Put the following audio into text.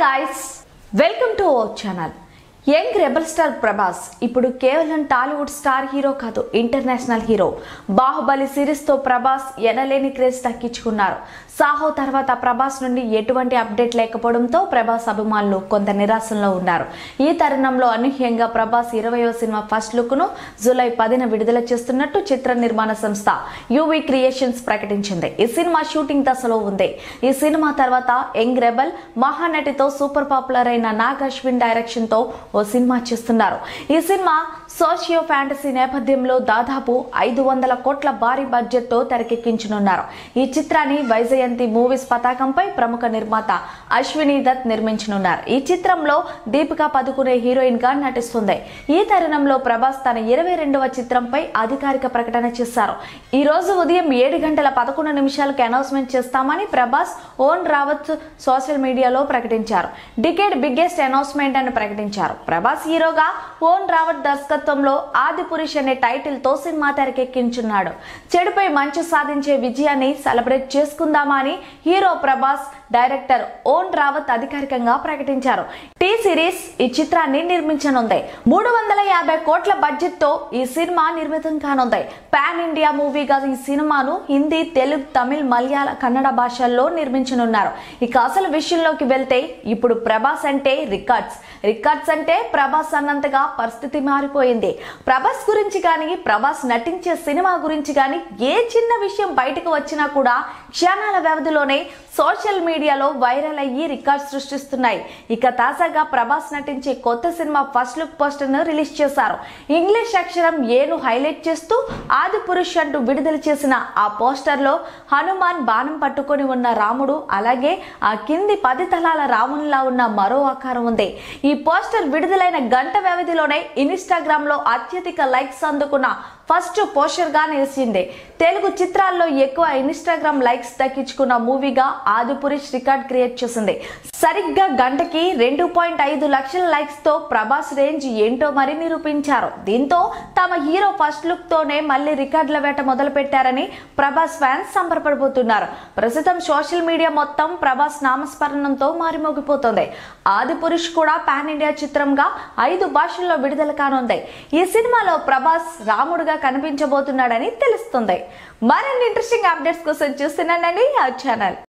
guys welcome to our channel young rebel star Prabhas ఇప్పుడు కేవలం Tollywood star hero కాదు international hero Baahubali series తో ప్రభాస్ ఎనలేని క్రేజ్ దక్కించుకున్నారు సాహో తర్వాత ప్రభాస్ నుండి ఎటువంటి అప్డేట్ లేకపోవడంతో ప్రభాస్ అభిమానులు కొంత నిరాశలో ఉన్నారు ఈ తరుణంలో అనూహ్యంగా ప్రభాస్ ఇరవయో సినిమా ఫస్ట్ లుక్ ను జూలై పదిన విడుదల చేస్తున్నట్టు చిత్ర నిర్మాణ సంస్థ యూవీ క్రియేషన్స్ ప్రకటించింది ఈ సినిమా షూటింగ్ దశలో ఉంది ఈ సినిమా తర్వాత యంగ్ రెబల్ మహానటితో సూపర్ పాపులర్ అయిన నాగ్ అశ్విన్ డైరెక్షన్ తో ఓ సినిమా చేస్తున్నారు ఈ సినిమా సోషియో ఫ్యాంటసీ నేపథ్యంలో దాదాపు ఐదు వందల కోట్ల భారీ బడ్జెట్ తో తెరకెక్కించనున్నారు ఈ చిత్రాన్ని వైజయంతి మూవీస్ పతాకంపై ప్రముఖ నిర్మాత అశ్విని దత్ నిర్మించనున్నారు ఈ చిత్రంలో దీపికా పదుకునే హీరోయిన్ గా నటిస్తుంది ఈ తరుణంలో ప్రభాస్ తన ఇరవై రెండవ చిత్రంపై అధికారిక ప్రకటన చేశారు ఈ రోజు ఉదయం ఏడు గంటల పదకొండు నిమిషాలకు అనౌన్స్మెంట్ చేస్తామని ప్రభాస్ ఓన్ రావత్ సోషల్ మీడియాలో ప్రకటించారు డికేడ్ బిగ్గెస్ట్ అనౌన్స్మెంట్ అని ప్రకటించారు ప్రభాస్ హీరోగా ఓన్ రావత్ దర్శకత్వంలో ఆది పురుష్ అనే టైటిల్ తో సినిమా తెరకెక్కించున్నాడు చెడుపై మంచు సాధించే విజయాన్ని సెలబ్రేట్ చేసుకుందామా అని హీరో ప్రభాస్ డైరెక్టర్ ఓన్ రావత్ అధికారికంగా ప్రకటించారు టీ సిరీస్ ఈ చిత్రాన్ని నిర్మించనుంది మూడు వందల యాభై కోట్ల బడ్జెట్ తో ఈ సినిమా నిర్మితం కానుంది పాన్ ఇండియా మూవీగా ఈ సినిమాను హిందీ తెలుగు తమిళ్ మలయాళ కన్నడ భాషల్లో నిర్మించనున్నారు ఇక అసలు విషయంలోకి వెళ్తే ఇప్పుడు ప్రభాస్ అంటే రికార్డ్స్ రికార్డ్స్ అంటే ప్రభాస్ అన్నంతగా పరిస్థితి మారిపోయింది ప్రభాస్ గురించి కానీ ప్రభాస్ నటించే సినిమా గురించి కానీ ఏ చిన్న విషయం బయటకు వచ్చినా కూడా క్షణాల వ్యవధిలోనే సోషల్ మీడియాలో వైరల్ అయ్యి రికార్డ్ సృష్టిస్తున్నాయి ఇక తాజాగా ప్రభాస్ నటించే కొత్త సినిమా ఫస్ట్ లుక్ పోస్టర్ ను రిలీజ్ చేశారు ఇంగ్లీష్ అక్షరం ఏను హైలైట్ చేస్తూ ఆది పురుష్ అంటూ విడుదల చేసిన ఆ పోస్టర్ లో హనుమాన్ బాణం పట్టుకొని ఉన్న రాముడు అలాగే ఆ కింది పది తలాల రామునిలా ఉన్న మరో ఆకారం ఉంది ఈ పోస్టర్ విడుదలైన గంట వ్యవధిలోనే ఇన్స్టాగ్రామ్ లో అత్యధిక లైక్స్ అందుకున్న ఫస్ట్ పోస్టర్ గా నిలిచింది తెలుగు చిత్రాల్లో ఎక్కువ ఇన్స్టాగ్రామ్ లైక్స్ దక్కించుకున్న మూవీగా ఆదిపురుష్ రికార్డ్ క్రియేట్ చేసింది సరిగ్గా గంటకి రెండు పాయింట్ ఐదు లక్షల లైక్స్ తో ప్రభాస్ రేంజ్ ఏంటో మరి నిరూపించారు దీంతో తమ హీరో ఫస్ట్ లుక్ తోనే మళ్ళీ రికార్డుల వేట మొదలు పెట్టారని ప్రభాస్ ఫ్యాన్స్ సంబరపడిపోతున్నారు ప్రస్తుతం సోషల్ మీడియా మొత్తం ప్రభాస్ నామస్మరణంతో మారిమోగిపోతుంది ఆది పురుష్ కూడా పాన్ ఇండియా చిత్రంగా ఐదు భాషల్లో విడుదల కానుంది ఈ సినిమాలో ప్రభాస్ రాముడుగా కనిపించబోతున్నాడని తెలుస్తుంది మరిన్ని ఇంట్రెస్టింగ్ అప్డేట్స్ కోసం చూస్తున్నానండి ఆ ఛానల్